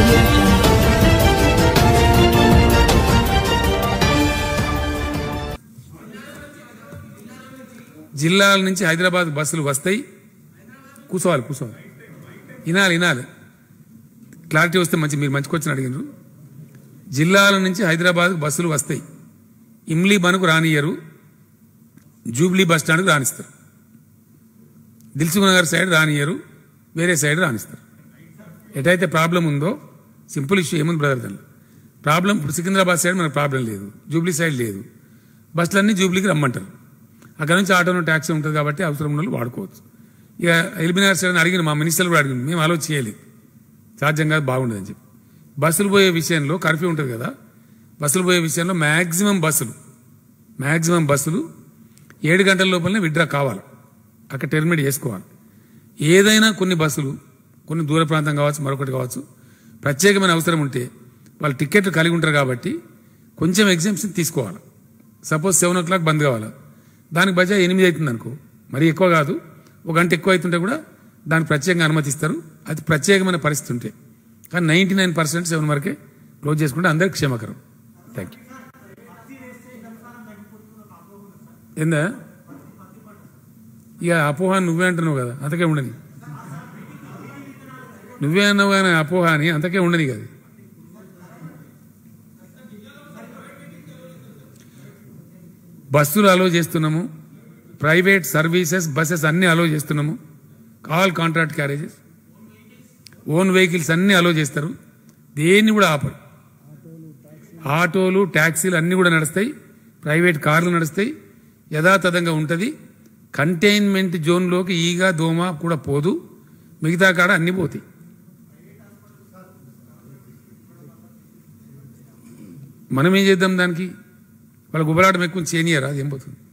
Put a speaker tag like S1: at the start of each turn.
S1: జిల్లాల నుంచి హైదరాబాద్ బస్సులు వస్తాయి కూర్చోవాలి కూర్చోవాలి వినాలి వినాలి క్లారిటీ వస్తే మంచి మీరు మంచి క్వశ్చన్ అడిగినారు జిల్లాల నుంచి హైదరాబాద్ బస్సులు వస్తాయి ఇమ్లీ బనుకు రానియరు జూబ్లీ బస్ స్టాండ్కు రానిస్తారు దిల్సుఖ్ నగర్ సైడ్ రానియరు వేరే సైడ్ రానిస్తారు ఎటైతే ప్రాబ్లం ఉందో సింపుల్ ఇష్యూ ఏముంది బ్రదర్ దాన్ని ప్రాబ్లం ఇప్పుడు సికింద్రాబాద్ సైడ్ మనకు ప్రాబ్లం లేదు జూబ్లీ సైడ్ లేదు బస్సులన్నీ జూబ్లీకి రమ్మంటారు అక్కడ నుంచి ఆటోను ట్యాక్సీ ఉంటుంది కాబట్టి అవసరం ఉన్న వాళ్ళు వాడుకోవచ్చు ఇక ఎల్బీనగర్ సైడ్ అని అడిగిన మా మినిస్టర్లు కూడా అడిగింది మేము ఆలోచన చేయలేదు సాధ్యం కాదు బాగుండదని చెప్పి బస్సులు పోయే విషయంలో కర్ఫ్యూ ఉంటుంది కదా బస్సులు పోయే విషయంలో మ్యాక్సిమం బస్సులు మ్యాక్సిమం బస్సులు ఏడు గంటల లోపలనే విడ్రా కావాలి అక్కడ టెర్మినేట్ చేసుకోవాలి ఏదైనా కొన్ని బస్సులు కొన్ని దూర ప్రాంతం కావచ్చు మరొకటి కావచ్చు ప్రత్యేకమైన అవసరం ఉంటే వాళ్ళు టికెట్లు కలిగి ఉంటారు కాబట్టి కొంచెం ఎగ్జామ్షన్ తీసుకోవాలి suppose seven o'clock bandh కావాలి దానికి బజా ఎనిమిది అవుతుంది అనుకో మరీ ఎక్కువ కాదు ఒక గంట ఎక్కువ అవుతుంటే కూడా దానికి ప్రత్యేకంగా అనుమతిస్తారు అది ప్రత్యేకమైన పరిస్థితి ఉంటే కానీ నైంటీ నైన్ పర్సెంట్ సెవెన్ వరకే క్లోజ్ చేసుకుంటే అందరికి క్షేమకరం థ్యాంక్ యూ ఏందా ఇక అపోహ నువ్వే అంటున్నావు కదా అంతకే ఉండని నువ్వే అన్నావు కానీ అపోహ అని అంతకే ఉండని కదా బస్సులు అలో చేస్తున్నాము ప్రైవేట్ సర్వీసెస్ బస్సెస్ అన్ని అలో చేస్తున్నాము all contract carriages own vehicles అన్ని అలో చేస్తారు దేన్ని కూడా ఆపరు ఆటోలు ట్యాక్సీలు అన్ని కూడా నడుస్తాయి ప్రైవేట్ కార్లు నడుస్తాయి యథాతథంగా ఉంటుంది కంటైన్మెంట్ జోన్లోకి ఈగ దోమ కూడా పోదు మిగతా కాడ అన్ని పోతాయి మనం ఏం చేద్దాం దానికి వాళ్ళ గుబలాటం ఎక్కువ చేయనియరా అది ఏం పోతుంది